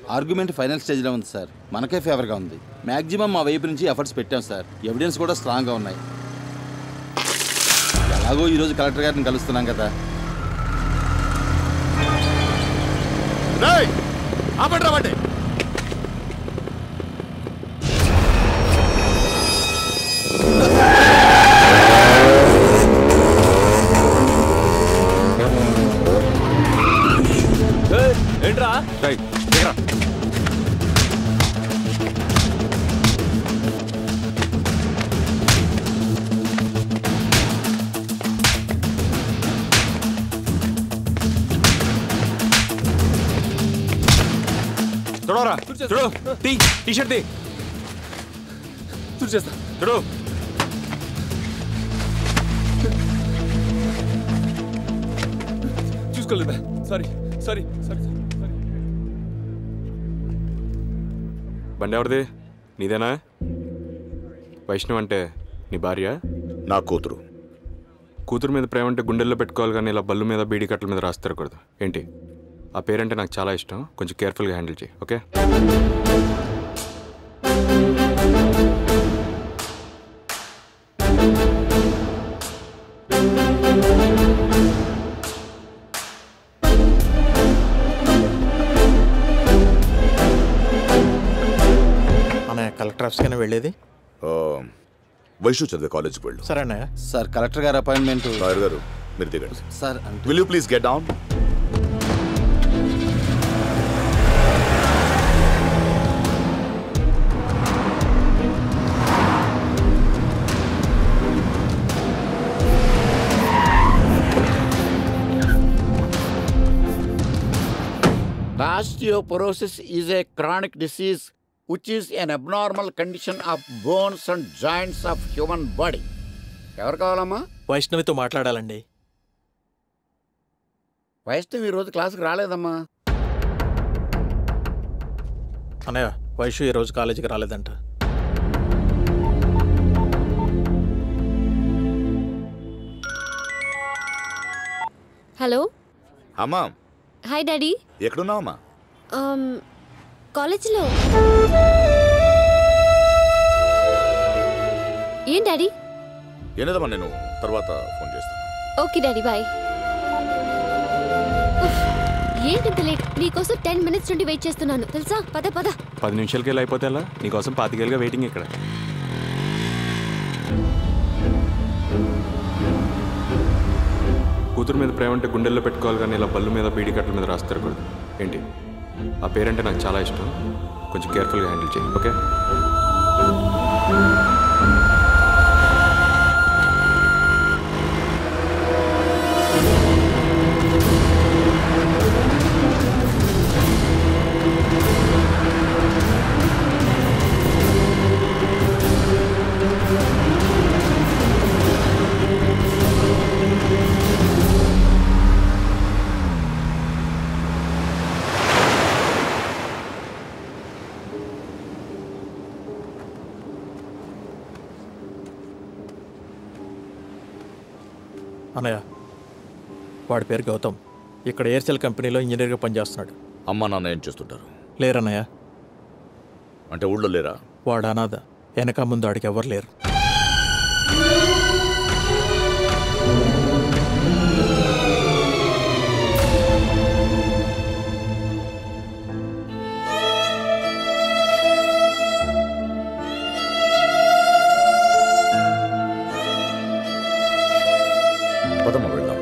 Argument final స్టేజ్లో ఉంది sir మనకే ఫేవర్గా ఉంది మ్యాక్సిమం మా వైపు నుంచి ఎఫర్ట్స్ పెట్టాం సార్ ఎవిడెన్స్ కూడా స్ట్రాంగ్గా ఉన్నాయి ఎలాగో ఈరోజు కలెక్టర్ గారిని కలుస్తున్నాం కదా ఆపండి రావండి ఏంట్రా చూడరా చూడు టీ టీ షర్ట్ టీ చూడు చేస్తా చూడు చూసుకోలేదు సారీ సారీ సారీ సారీ బండి ఎవరిది నీదేనా వైష్ణవ్ అంటే నీ భార్య నా కూతురు కూతురు మీద ప్రేమ అంటే గుండెల్లో పెట్టుకోవాలి కానీ ఇలా బల్లు మీద బీడి కట్టల మీద రాస్తారకూడదు ఏంటి ఆ పేరంటే నాకు చాలా ఇష్టం కొంచెం కేర్ఫుల్గా హ్యాండిల్ చేయి ఓకే అన్నయ్య కలెక్టర్ ఆఫీస్కైనా వెళ్ళేది ఆ, వైషు చదివే కాలేజ్కి వెళ్ళు సరే అన్నయ్య సార్ కలెక్టర్ గారి అపాయింట్మెంట్ లాయర్ గారు మీరు దిగండి సార్ అంటే will you please get down Osteoporosis is a chronic disease which is an abnormal condition of bones and joints of human body. ఎవరు కావాలమ్మా వైష్ణవితో మాట్లాడాలండి వైష్ణవ్ ఈ రోజు క్లాస్కి రాలేదమ్మా అన్నయ్య వైషు ఈ రోజు కాలేజీకి రాలేదంట హలో అమ్మా హాయ్ డాడీ ఎక్కడున్నావు అమ్మా um, కాలేజ్లో ఏం డాడీ ఏం లేదమ్మా నేను తర్వాత ఫోన్ చేస్తాను ఓకే డాడీ బాయ్ ఏంటింత లేట్ నీకోసం టెన్ మినిట్స్ నుండి వెయిట్ చేస్తున్నాను తెలుసా పద పద పది నిమిషాలకి వెళ్ళి అయిపోతే ఎలా నీకోసం పాతికేళ్ళుగా వెయిటింగ్ ఇక్కడ కూతురు మీద ప్రేమ అంటే గుండెల్లో పెట్టుకోవాలి కానీ ఇలా బల్లు మీద బీడి కట్టల మీద రాస్తారకూడదు ఏంటి ఆ పేరంటే నాకు చాలా ఇష్టం కొంచెం కేర్ఫుల్గా హ్యాండిల్ చేయి ఓకే అన్నయ్య వాడి పేరు గౌతమ్ ఇక్కడ ఎయిర్సెల్ కంపెనీలో ఇంజనీర్గా పనిచేస్తున్నాడు అమ్మా నాన్న ఏం చేస్తుంటారు లేరన్నయ్య అంటే ఊళ్ళో లేరా వాడు అనాథ వెనక ముందు ఆడికి ఎవరు లేరు పదమ్మ వెళ్దాం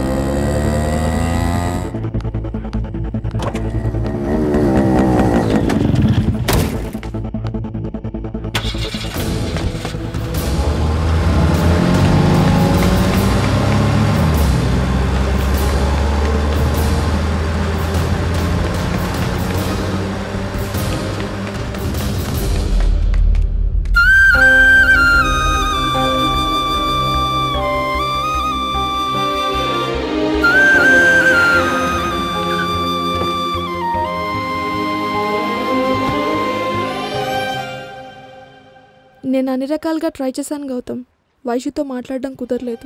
నేను అన్ని రకాలుగా ట్రై చేశాను గౌతమ్ వైషుతో మాట్లాడడం కుదరలేదు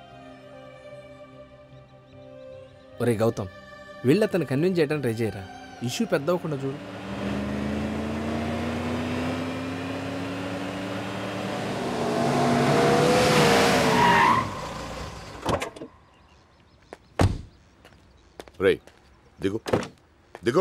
ఒరే గౌతమ్ వీళ్ళు అతను కన్విన్స్ చేయడానికి ట్రై చేయరా ఇష్యూ పెద్ద అవ్వకుండా చూడు రే దిగు దిగు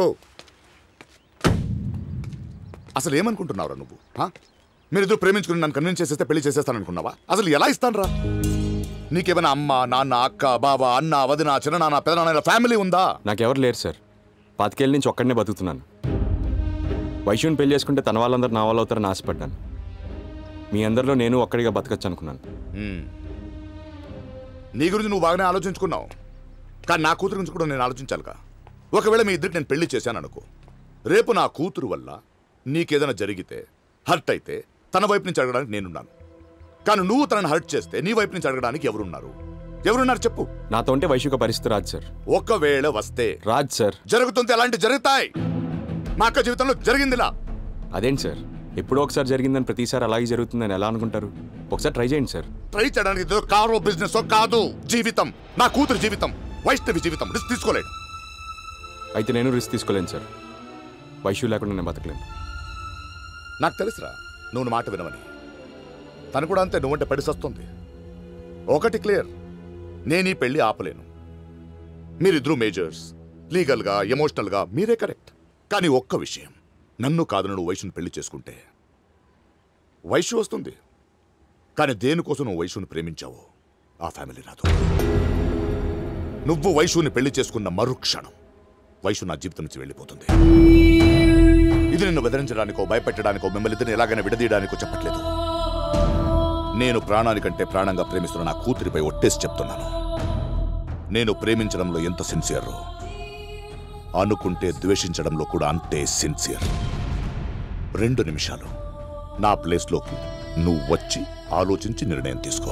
అసలు ఏమనుకుంటున్నావురా నువ్వు హా? మీరిద్దరు ప్రేమించుకుని నన్ను కన్విన్స్ చేసేస్తే పెళ్లి చేసేస్తాననుకున్నావా అసలు ఎలా ఇస్తానురా నీకేమైనా అమ్మ నాన్న అక్క బావ అన్న వదిన చిన్ననాన్న పెదనాన్న ఇలా ఫ్యామిలీ ఉందా నాకెవరు లేరు సార్ పాతికేళ్ళ నుంచి ఒక్కడనే బతుకుతున్నాను వైశ్యుని పెళ్లి చేసుకుంటే తన వాళ్ళందరూ నా వాళ్ళు అవుతారని ఆశపడ్డాను మీ అందరిలో నేను ఒక్కడిగా బతకచ్చు అనుకున్నాను హ్మ్. నీ గురించి నువ్వు బాగానే ఆలోచించుకున్నావు కానీ నా కూతురు గురించి కూడా నేను ఆలోచించాలిగా ఒకవేళ మీ ఇద్దరికి నేను పెళ్లి చేశాను అనుకో రేపు నా కూతురు వల్ల నీకేదైనా జరిగితే హర్ట్ అయితే తన వైపు నుంచి అడగడానికి నేనున్నాను కానీ నువ్వు తనని హర్ట్ చేస్తే నీ వైపు నుంచి అడగడానికి ఎవరున్నారు ఎవరున్నారు చెప్పు నాతో ఉంటే వైశ్యుక పరిస్థితి రాదు సార్ ఒకవేళ వస్తే రాజ్ సార్ జరుగుతుంది అలాంటి జరుగుతాయి మా అక్క జీవితంలో జరిగిందిలా అదేంటి సార్ ఎప్పుడో ఒకసారి జరిగిందని ప్రతిసారి అలాగే జరుగుతుందని ఎలా అనుకుంటారు ఒకసారి ట్రై చేయండి సార్ ట్రై చేయడానికి ఇదో కారో బిజినెస్ కాదు జీవితం నా కూతురు జీవితం వైష్ణవి జీవితం రిస్క్ తీసుకోలేడు అయితే నేను రిస్క్ తీసుకోలేను సార్ వైశ్యు లేకుండా నేను బతకలేను నాకు తెలుసురా నువ్వు నా మాట వినవని తను కూడా అంతే నువ్వంటే పడిసొస్తుంది ఒకటి క్లియర్ నేను ఈ పెళ్లి ఆపలేను మీరిద్దరూ మేజర్స్ లీగల్గా ఎమోషనల్గా మీరే కరెక్ట్ కానీ ఒక్క విషయం నన్ను కాదు నువ్వు వయసును పెళ్లి చేసుకుంటే వయసు వస్తుంది కానీ దేనికోసం నువ్వు వయసును ప్రేమించావో ఆ ఫ్యామిలీ రాదు నువ్వు వయసుని పెళ్లి చేసుకున్న మరుక్షణం వయసు నా జీవితం నుంచి వెళ్ళిపోతుంది ఇది నిన్ను బెదిరించడానికో భయపెట్టడానికో మిమ్మల్ని ఇద్దరిని ఎలాగైనా విడదీయడానికో చెప్పట్లేదు నేను ప్రాణానికంటే ప్రాణంగా ప్రేమిస్తున్న నా కూతురిపై ఒట్టేసి చెప్తున్నాను నేను ప్రేమించడంలో ఎంత సిన్సియర్ అనుకుంటే ద్వేషించడంలో కూడా అంతే సిన్సియర్ రెండు నిమిషాలు నా ప్లేస్లోకి నువ్వు వచ్చి ఆలోచించి నిర్ణయం తీసుకో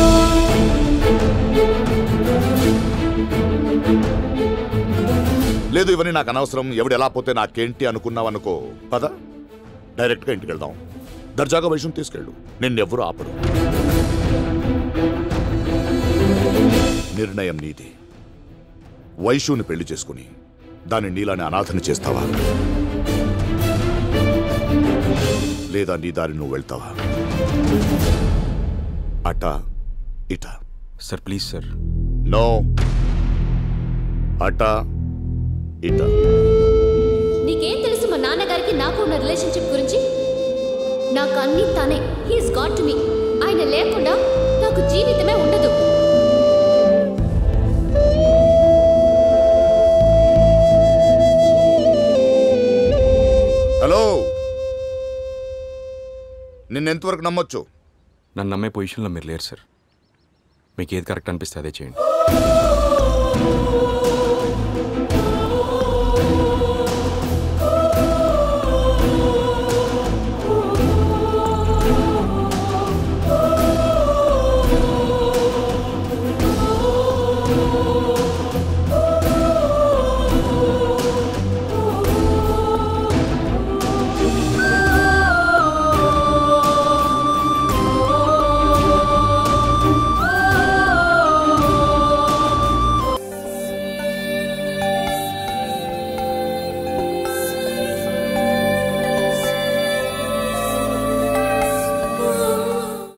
లేదు ఇవన్నీ నాకు అనవసరం ఎవడు ఎలా పోతే నాకేంటి అనుకున్నావు అనుకో పద డైరెక్ట్గా ఇంటికి వెళ్దాం దర్జాగా వైషం తీసుకెళ్ళు నిన్నెవ్వరూ ఆపడు నిర్ణయం నీది వైషుని పెళ్లి చేసుకుని దాన్ని నీలాని అనాథని చేస్తావా లేదా నీ దారి నువ్వు వెళ్తావా అట ఇట సార్ ప్లీజ్ సార్ నో అట ఇట నీకేం తెలుసు మా నాన్నగారికి నాకు ఉన్న రిలేషన్షిప్ గురించి నాకు అన్ని తనే హీస్ గాట్ టు మీ ఆయన లేకుండా నాకు జీవితమే ఉండదు హలో నిన్నెంతవరకు నమ్మొచ్చు నన్ను నమ్మే పొజిషన్లో మీరు లేరు సార్ మీకు ఏది కరెక్ట్ అనిపిస్తే అదే చేయండి